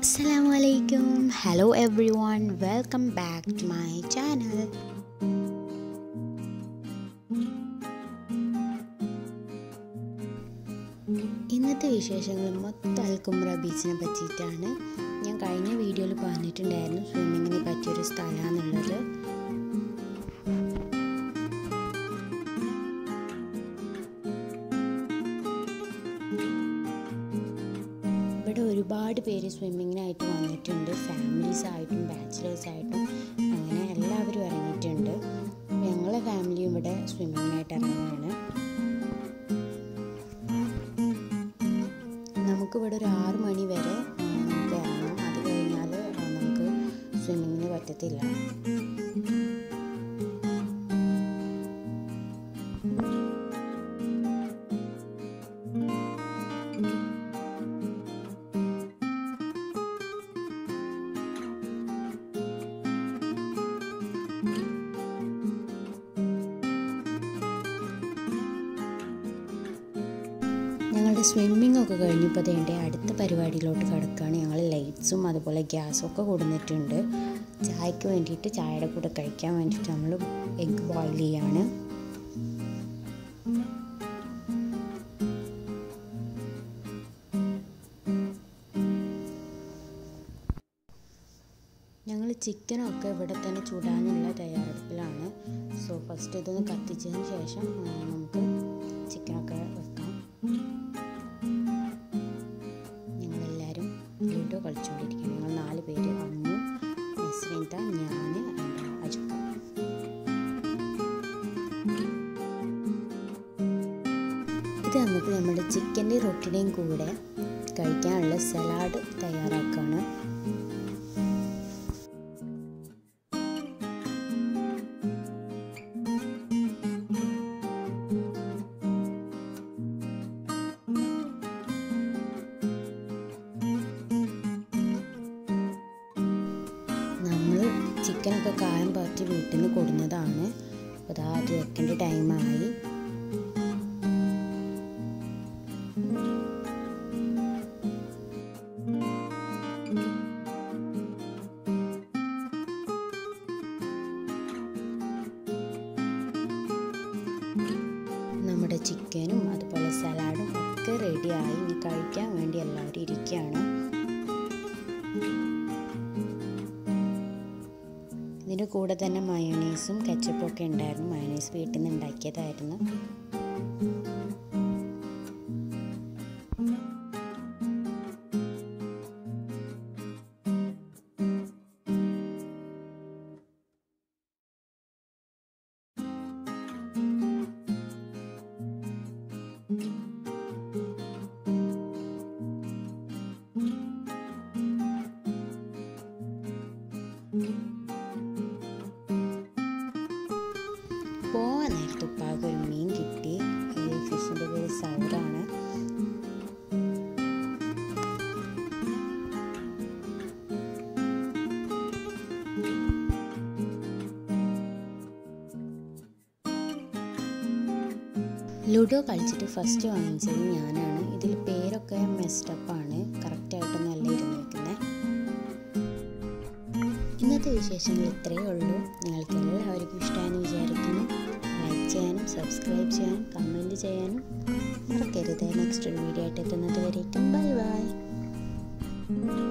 Assalamualaikum. Hello everyone. Welcome back to my channel. ഇന്നത്തെ വിശേഷങ്ങൾ മൊത്തം അൽക്കുമ്ര ബീച്ചിനെ പറ്റിയിട്ടാണ് ഞാൻ കഴിഞ്ഞ വീഡിയോയിൽ പറഞ്ഞിട്ടുണ്ടായിരുന്നു സ്വിമ്മിങ്ങിനെ പറ്റിയൊരു സ്ഥലമാണെന്നുള്ളത് ഇവിടെ ഒരുപാട് പേര് സ്വിമ്മിങ്ങിനായിട്ട് വന്നിട്ടുണ്ട് ഫാമിലീസ് ആയിട്ടും ബാച്ചിലേഴ്സ് ആയിട്ടും അങ്ങനെ എല്ലാവരും ഇറങ്ങിയിട്ടുണ്ട് ഞങ്ങളെ ഫാമിലിയും ഇവിടെ സ്വിമ്മിങ്ങിനായിട്ട് ഇറങ്ങുകയാണ് നമുക്കിവിടെ ഒരു ആറ് മണി വരെ ആ, നമുക്ക് ഇറങ്ങാം അത് കഴിഞ്ഞാൽ ആ, നമുക്ക് സ്വിമ്മിങ്ങിന് പറ്റത്തില്ല ഞങ്ങളുടെ സ്വിമ്മിംഗ് ഒക്കെ കഴിഞ്ഞപ്പോൾ തേണ്ട അടുത്ത പരിപാടിയിലോട്ട് കിടക്കുകയാണ് ഞങ്ങൾ ലൈറ്റ്സും അതുപോലെ ഗ്യാസും ഒക്കെ കൊടുത്തിട്ടുണ്ട് ചായക്ക് വേണ്ടിയിട്ട് ചായയുടെ കൂടെ കഴിക്കാൻ വേണ്ടിയിട്ട് നമ്മൾ എഗ്ഗ് ബോയിൽ ചെയ്യാണ് ഞങ്ങൾ ചിക്കനൊക്കെ ഇവിടെ തന്നെ ചൂടാനുള്ള തയ്യാറെടുപ്പിലാണ് സോ ഫസ്റ്റ് ഇതൊന്ന് കത്തിച്ചതിന് ശേഷം ആ, നമുക്ക് ചിക്കനൊക്കെ വെക്കാം ഞങ്ങളെല്ലാവരും ലുഡോ കളിച്ചുകൊണ്ടിരിക്കുകയാണ് ഞങ്ങൾ നാല് പേര് അമ്മു നസ്രീൻത ഞാൻ എൻ്റെ അജുക്ക ഇത് നമുക്ക് നമ്മുടെ ചിക്കൻ്റെ റൊട്ടിയുടെയും കൂടെ കഴിക്കാനുള്ള സലാഡ് തയ്യാറാക്കുകയാണ് നമ്മൾ ചിക്കനൊക്കെ കായം പറ്റി വീട്ടിൽ നിന്ന് കൊടുന്നതാണ് അപ്പോൾ അതാ അത് വെക്കേണ്ട ടൈമായി നമ്മുടെ ചിക്കനും അതുപോലെ സലാഡും ഒക്കെ റെഡിയായി ഇനി കഴിക്കാൻ വേണ്ടി എല്ലാവരും ഇരിക്കുകയാണ് ഇതിൻ്റെ കൂടെ തന്നെ മയോണൈസും കെച്ചപ്പും ഒക്കെ ഉണ്ടായിരുന്നു മയോണൈസ് വീട്ടിൽ നിന്ന് ഉണ്ടാക്കിയതായിരുന്നു പോവാൻ നേരത്ത് ഉപ്പാക്ക് ഒരു മീൻ കിട്ടി ഈ ഫിഷിൻ്റെ പേര് സൗറാണ് ലുഡോ കളിച്ചിട്ട് ഫസ്റ്റ് വാങ്ങിച്ചത് ഞാനാണ് ഇതിൽ പേരൊക്കെ മെസ്റ്റപ്പാണ് കറക്റ്റായിട്ടൊന്നും അല്ല ഇരുന്നേക്കുന്നത് ഇന്നത്തെ വിശേഷങ്ങൾ ഇത്രയേ ഉള്ളൂ നിങ്ങൾക്ക് എല്ലാവർക്കും ഇഷ്ടമായെന്ന് വിചാരിക്കുന്നു ലൈക്ക് ചെയ്യാനും സബ്സ്ക്രൈബ് ചെയ്യാനും കമൻറ്റ് ചെയ്യാനും മറക്കരുത് നെക്സ്റ്റ് ഒരു വീഡിയോ ആയിട്ട് എത്തുന്നത് വരേക്കും ബൈ ബൈ